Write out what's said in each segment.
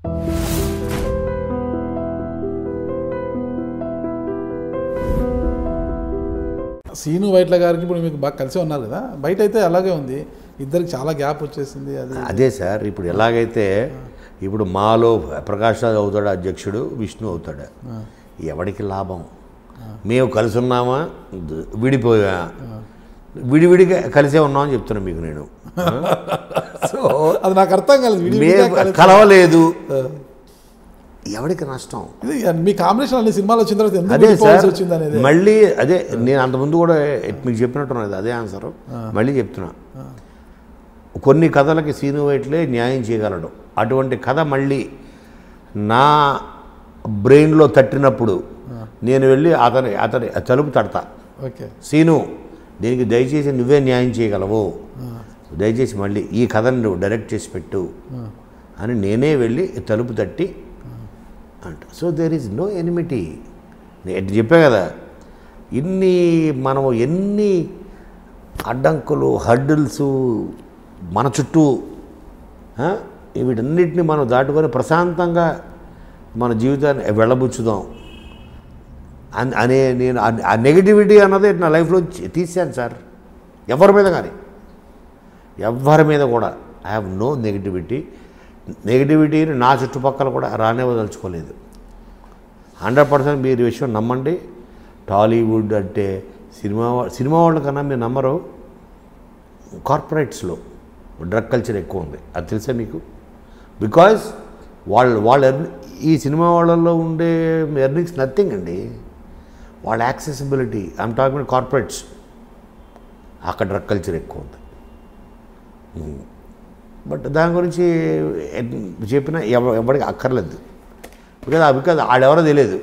Scene Vaitla గారికి ఇప్పుడు మీకు బాగా కలిసి ఉన్నారు కదా బయట అయితే అలాగే ఉంది ఇద్దరికి చాలా గ్యాప్ వచ్చేసింది అది అదే సార్ ఇప్పుడు ఎలాగైతే ఇప్పుడు మాలో ప్రకాష్ రాజ్ అవుతాడు అధ్యక్షుడు విష్ణు అవుతాడు ఎవడికి లాభం మేము కలిసి ఉన్నామా ద- విడిపోయా విడివిడిగా కలిసే ఉన్నామని చెప్తున్నాను మీకు నేను సో అది నాకు అర్థం కాలేదు విడివిడిగా మేము కలిసి- కలవలేదు ఎవడికి నష్టం ఇది మీ కాంబినేషన్ అన్ని సినిమాలు వచ్చిన తర్వాత ఎందుకు అదే విడిపోవాల్సి సార్ వచ్చింది అనేది మళ్ళీ అదే నేను అంతకుముందు కూడా మీకు చెప్పినట్టున్నది అదే ఆన్సర్ మళ్ళీ చెప్తున్నా కొన్ని కథలకి సీను వైట్లే న్యాయం చేయగలడు అటువంటి కథ మళ్ళీ నా బ్రెయిన్లో తట్టినప్పుడు నేను వెళ్ళి అతని అతని తలుపు తడతా ఓకే సీను దీనికి దయచేసి నువ్వే న్యాయం చేయగలవు దయచేసి మళ్ళీ ఈ కథను నువ్వు డైరెక్ట్ చేసి పెట్టు అని నేనే వెళ్ళి తలుపు తట్టి అంట so there is no enmity నేను చెప్పా కదా ఇన్ని మనము ఎన్ని అడ్డంకులు హడ్డిల్స్ మన చుట్టూ ఆ, వీటన్నిటిని మనం దాటుకొని ప్రశాంతంగా మన జీవితాన్ని వెళ్ళబుచ్చుదాం అన్- అనే నేను ఆ- ఆ నెగిటివిటీ అన్నది నా లైఫ్లో చి- తీసాను సార్ ఎవరి మీద కానీ ఎవరి మీద కూడా ఐ హ్యావ్ నో నెగిటివిటీ నెగిటివిటీని నా చుట్టుపక్కల కూడా రానివ్వదలుచుకోలేదు హండ్రెడ్ పర్సెంట్ మీరు ఈ విషయం నమ్మండి టాలీవుడ్ అంటే సినిమా వా- సినిమా వాళ్ళ కన్నా మీరు నమ్మరు కార్పొరేట్స్లో డ్రగ్ కల్చర్ ఎక్కువ ఉంది అది తెలుసా మీకు బికాజ్ వాళ్ళు వాళ్ళ ఎర్న్ ఈ సినిమా వాళ్ళల్లో ఉండే ఎర్నింగ్స్ నథింగ్ అండి వాళ్ళ యాక్సెసిబిలిటీ ఐమ్ టాకింగ్ కార్పొరేట్స్ అక్కడ డ్రగ్ కల్చర్ ఎక్కువ ఉంది బట్ దాని గురించి ఎన్- చెప్పినా ఎవ ఎవరికి అక్కర్లేదు బికాజ్ బికాజ్ ఆడెవరో తెలియదు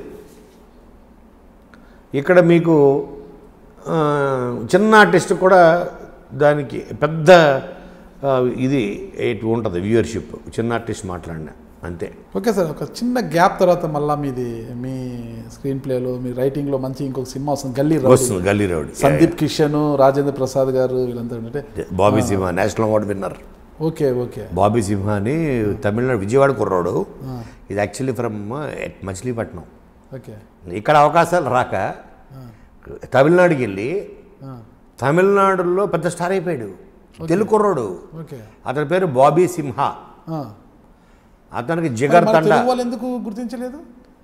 ఇక్కడ మీకు ఆ, చిన్న ఆర్టిస్ట్ కూడా దానికి పెద్ద ఆ, ఇది ఇటు ఉంటుంది వ్యూవర్షిప్ చిన్న ఆర్టిస్ట్ మాట్లాడినా అంతే ఓకే సార్ ఒక చిన్న గ్యాప్ తర్వాత మళ్ళీ మీది మీ స్క్రీన్ ప్లేలో మీ రైటింగ్లో మంచి ఇంకొక సినిమా వస్తుంది గల్లీ రౌడీ. వస్తుంది గల్లీ రౌడీ సందీప్ కిషన్ రాజేంద్ర ప్రసాద్ గారు వీళ్ళంతా ఉంటే Bobby Simha national award winner okay okay Bobby Simha అని తమిళనాడు విజయవాడ కుర్రాడు ఇది యాక్చువల్లీ ఫ్రమ్ మచిలీపట్నం ఓకే ఇక్కడ అవకాశాలు రాక తమిళనాడుకి వెళ్ళి ఆ, తమిళనాడులో పెద్ద స్టార్ అయిపోయాడు తెలుగు కుర్రాడు ఓకే అతని పేరు బాబీ సింహ ఆ. అతనికి జిగర్ మరి తండ తెలుగు వాళ్ళు ఎందుకు గుర్తించలేదు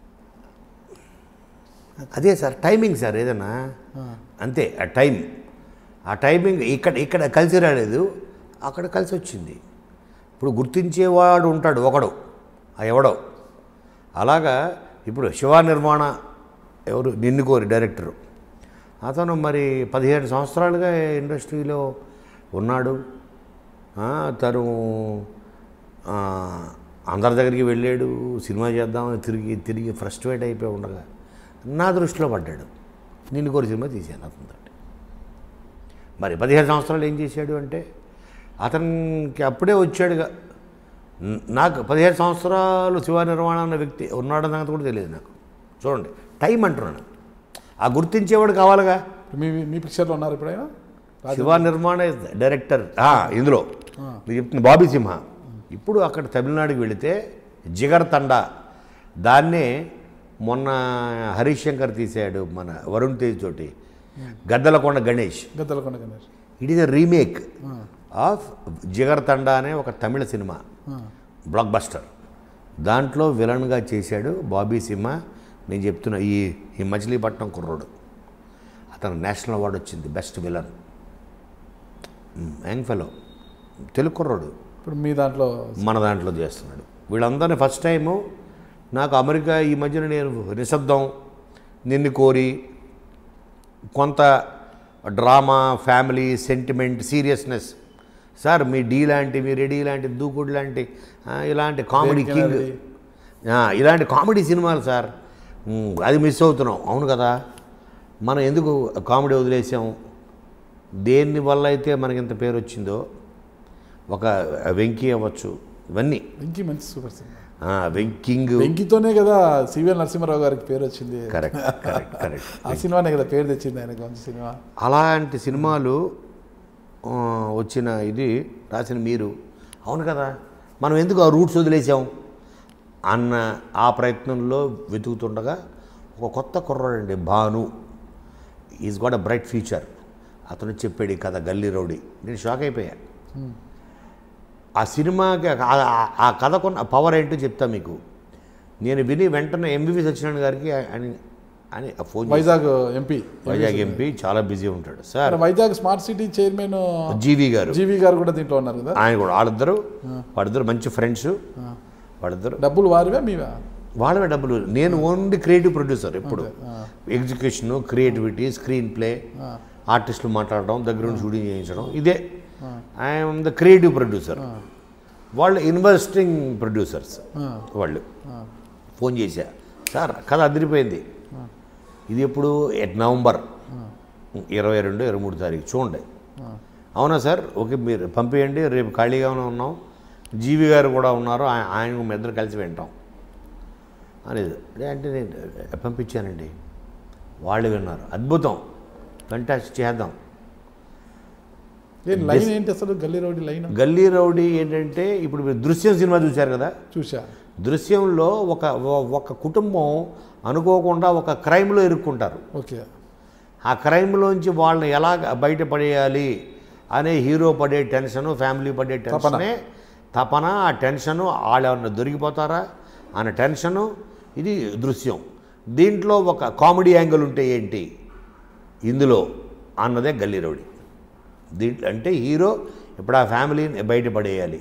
అదే సార్ టైమింగ్ సార్ ఏదన్నా అంతే ఆ టైం ఆ టైమింగ్ ఇక్కడ ఇక్కడ కలిసి రాలేదు అక్కడ కలిసి వచ్చింది ఇప్పుడు గుర్తించేవాడు ఉంటాడు ఒకడు ఆ ఎవడో అలాగా ఇప్పుడు శివ నిర్మాణ ఎవరు నిన్ను కోరి డైరెక్టరు అతను మరి పదిహేడు సంవత్సరాలుగా ఇండస్ట్రీలో ఉన్నాడు ఆ, తను ఆ, అందరి దగ్గరికి వెళ్ళాడు సినిమా చేద్దామని తిరిగి తిరిగి ఫ్రస్ట్రేట్ అయిపోయి ఉండగా నా దృష్టిలో పడ్డాడు నిన్ను కోరి సినిమా తీశాను అతనితో మరి పదిహేడు సంవత్సరాలు ఏం చేశాడు అంటే అతనికి అప్పుడే వచ్చాడుగా న- నాకు పదిహేడు సంవత్సరాలు శివ నిర్మాణ అన్న వ్యక్తి ఉన్నాడన్న సంగతి కూడా తెలియదు నాకు చూడండి టైం అంటున్నాను ఆ గుర్తించేవాడు కావాలిగా మీ మీ పిక్చర్లో ఉన్నారు ఎప్పుడైనా శివ నిర్మాణ డైరెక్టర్ ఆ, ఇందులో మీరు చెప్తున్న బాబీ సింహ ఇప్పుడు అక్కడ తమిళనాడుకి వెళితే జిగర్ తండా దాన్నే మొన్న హరీష్ శంకర్ తీశాడు మన వరుణ్ తేజ్ తోటి Gaddalakonda Ganesh Gaddalakonda Ganesh it is a remake of Jigar Thanda అనే ఒక తమిళ సినిమా బ్లాక్ బస్టర్ దాంట్లో విలన్గా చేశాడు బాబీ సింహ నేను చెప్తున్నా ఈ ఈ మచిలీపట్నం కుర్రోడు అతను నేషనల్ అవార్డు వచ్చింది best villain young fellow Telugu కుర్రోడు ఇప్పుడు మీ దాంట్లో మన దాంట్లో చేస్తున్నాడు వీళ్ళందరినీ ఫస్ట్ టైము నాకు అమెరికా ఈ మధ్యన నేను నిశ్శబ్దం నిన్ను కోరి కొంత drama family sentiment seriousness sir మీ డీ లాంటి మీ రెడీ లాంటి దూకుడు లాంటి ఆ, ఇలాంటి కామెడీ దేనికి కింగ్ అది? ఆ, ఇలాంటి కామెడీ సినిమాలు సార్ ఉమ్, అది మిస్ అవుతున్నాం అవును కదా మనం ఎందుకు కామెడీ వదిలేసాం దేని వల్ల అయితే మనకి ఇంత పేరు వచ్చిందో ఒక వెంకీ అవ్వచ్చు ఇవన్నీ వెంకీ మంచి సూపర్ సినిమా ఆ, వెంకింగ్ వెంకీతోనే కదా సివిఎల్ నరసింహారావు గారికి పేరు వచ్చింది కరెక్ట్ కరెక్ట్ కరెక్ట్ ఆ సినిమానే కదా పేరు తెచ్చింది ఆయనకు మంచి సినిమా అలాంటి సినిమాలు ఆ, వచ్చిన ఇది రాసిన మీరు అవును కదా మనం ఎందుకు ఆ రూట్స్ వదిలేసాం అన్న ఆ ప్రయత్నంలో వెతుకుతుండగా ఒక కొత్త కుర్రాడండి Bhanu is got a bright future అతను చెప్పాడు ఈ కథ గల్లీ రౌడీ నేను షాక్ అయిపోయా ఆ సినిమాకి ఆ- ఆ- ఆ కథకున్న పవర్ ఏంటో చెప్తా మీకు నేను విని వెంటనే ఎంబీవి సత్యనారాయణ గారికి అని అని ఫోన్ చేసి వైజాగ్ ఎంపీ వైజాగ్ ఎంపీ చాలా బిజీ ఉంటాడు sir Vizag smart city chairman GV garu GV గారు కూడా దీంట్లో ఉన్నారు కదా ఆయన కూడా వాళ్ళిద్దరు వాళ్ళిద్దరు మంచి ఫ్రెండ్స్ వాళ్ళిద్దరు డబ్బులు వారివే మీవా వాళ్ళవే డబ్బులు నేను ఓన్లీ క్రియేటివ్ ప్రొడ్యూసర్ ఎప్పుడు ఎగ్జిక్యూషన్ క్రియేటివిటీ స్క్రీన్ ప్లే ఆర్టిస్టులు మాట్లాడడం దగ్గర నుండి షూటింగ్ చేయించడం ఇదే ఐఎమ్ ద క్రియేటివ్ ప్రొడ్యూసర్ వాళ్ళు ఇన్వెస్టింగ్ ప్రొడ్యూసర్స్ వాళ్ళు ఫోన్ చేశా సార్ కథ అదిరిపోయింది ఇది ఎప్పుడు ఎట్ నవంబర్ ఇరవై రెండు ఇరవై మూడు తారీఖు చూడండి అవునా సార్ ఓకే మీరు పంపించండి రేపు ఖాళీగానే ఉన్నాం జీవి గారు కూడా ఉన్నారు ఆయ- ఆయన మీ ఇద్దరు కలిసి వింటాం అనేది అదే అంటే నేను పంపించానండి వాళ్ళు విన్నారు అద్భుతం ఫంటాస్టిక్ చేద్దాం ఏం లైన్ ఏంటి అసలు గల్లీ రోడ్డు లైన్ గల్లీ రౌడీ ఏంటంటే ఇప్పుడు మీరు దృశ్యం సినిమా చూశారు కదా చూసా దృశ్యంలో ఒక ఒక కుటుంబం అనుకోకుండా ఒక క్రైమ్లో ఇరుక్కుంటారు ఓకే ఆ క్రైమ్లోంచి వాళ్ళని ఎలా బయటపడేయాలి అనే హీరో పడే టెన్షను ఫ్యామిలీ పడే టెన్షనే తపన ఆ టెన్షను వాళ్ళు ఏమన్నా దొరికిపోతారా అనే టెన్షను ఇది దృశ్యం దీంట్లో ఒక కామెడీ యాంగిల్ ఉంటే ఏంటి ఇందులో అన్నదే గల్లీ రౌడీ దీంట్లో అంటే హీరో ఇప్పుడు ఆ ఫ్యామిలీని బయటపడేయాలి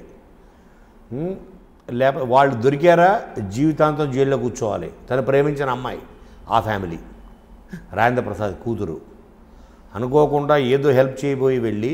ఉం? లేకపోతే వాళ్ళు దొరికారా జీవితాంతం జైల్లో కూర్చోవాలి తను ప్రేమించిన అమ్మాయి ఆ ఫ్యామిలీ రాజేంద్ర ప్రసాద్ కూతురు అనుకోకుండా ఏదో హెల్ప్ చేయబోయి వెళ్ళి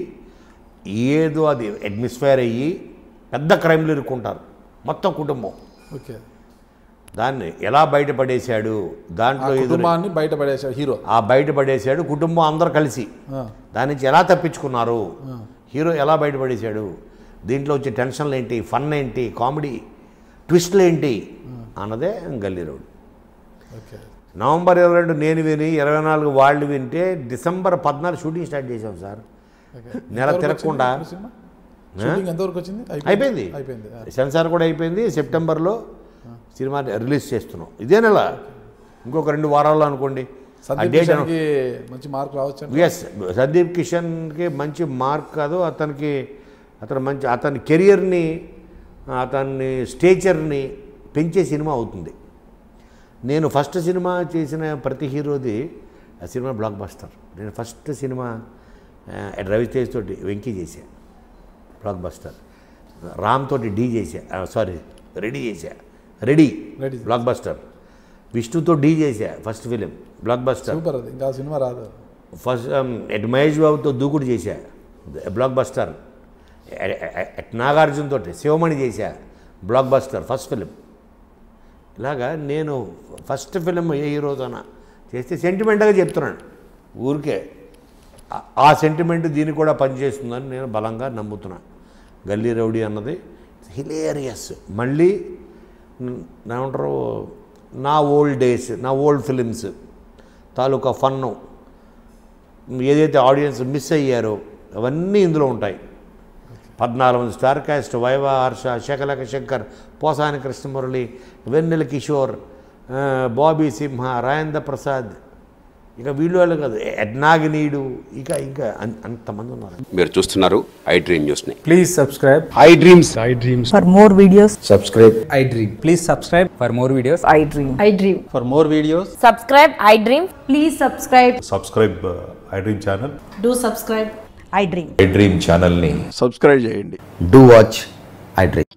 ఏదో అది అట్మాస్ఫియర్ అయ్యి పెద్ద క్రైమ్లు ఇరుక్కుంటారు మొత్తం కుటుంబం ఓకే దాన్ని ఎలా బయటపడేశాడు ఆ దాంట్లో ఎదురు కుటుంబాన్ని బయటపడేశాడు హీరో ఆ బయటపడేశాడు కుటుంబం అందరు కలిసి ఆ, దాని నుంచి ఎలా తప్పించుకున్నారు హీరో ఎలా బయటపడేశాడు దీంట్లో వచ్చే టెన్షన్లు ఏంటి ఫన్ ఏంటి కామెడీ ట్విస్ట్లు ఏంటి అన్నదే గల్లీ రోడ్ ఓకే నవంబర్ ఇరవై రెండు నేను విని ఇరవై నాలుగు వాళ్ళు వింటే డిసెంబర్ పద్నాలుగు షూటింగ్ స్టార్ట్ చేసాం సార్ ఓకే నెల ఎంతవరకు తిరగకుండా వచ్చింది ఇప్పుడు సినిమా షూటింగ్ ఎంతవరకు వచ్చింది అయిపోయింది అయిపోయింది ఆ, సెన్సార్ కూడా అయిపోయింది సెప్టెంబర్లో సినిమా రిలీజ్ చేస్తున్నాం ఇదే నెల ఇంకొక రెండు వారాల్లో అనుకోండి ఆ సందీప్ డేట్ కిషన్కి మంచి మార్క్ రావచ్చు ఎస్ సందీప్ కిషన్కి మంచి మార్క్ కాదు అతనికి అతను మంచి అతని కెరియర్ని అతన్ని స్టేచర్ని పెంచే సినిమా అవుతుంది నేను ఫస్ట్ సినిమా చేసిన ప్రతి హీరోది ఆ సినిమా బ్లాక్ బస్టర్ నేను ఫస్ట్ సినిమా ఆ, రవితేజ్ తోటి వెంకీ చేశా బ్లాక్ బస్టర్ రామ్ తోటి డీ చేశా సారీ రెడీ చేశా రెడీ రెడీ బ్లాక్ బస్టర్ విష్ణుతో డీ చేశా first film blockbuster super అది ఇంకా సినిమా రాదు ఫస్ట్ ఎట్ మహేష్ బాబుతో దూకుడు చేశా బ్లాక్ బస్టర్ ఎట్ నాగార్జున తోటి శివమణి చేశా బ్లాక్ బస్టర్ ఫస్ట్ ఫిలిం ఇలాగా నేను ఫస్ట్ ఫిలిం ఏ హీరోతోనా చేస్తే సెంటిమెంట్గా చెప్తున్నాను ఊరికే ఆ- ఆ సెంటిమెంట్ దీనికి కూడా పనిచేస్తుందని నేను బలంగా నమ్ముతున్నా గల్లీ రౌడీ అన్నది హిలేరియస్ మళ్ళీ న- నా ఏమంటారు నా ఓల్డ్ డేస్ నా ఓల్డ్ ఫిలిమ్స్ తాలూకా ఫన్ను ఏదైతే ఆడియన్స్ మిస్ అయ్యారో అవన్నీ ఇందులో ఉంటాయి పద్నాలుగు మంది స్టార్ కాస్ట్ వైవ హర్ష శకలక శంకర్ పోసాని కృష్ణమురళి వెన్నెల కిషోర్ ఆ, బాబీ సింహ రాజేంద్ర ప్రసాద్ ఇక వీళ్ళు వాళ్ళు కాదు ఎడ్నాగినీడు ఇక ఇంకా అన్- అంతమంది ఉన్నారు మీరు చూస్తున్నారు ఐ డ్రీమ్ న్యూస్ని Please subscribe. I dreams For more videos, subscribe I dream. Please subscribe for more videos. I dream. I dream. For more videos, subscribe i dream please subscribe subscribe I dream channel do subscribe I dream. I dream ఛానల్ని subscribe చేయండి do watch I dream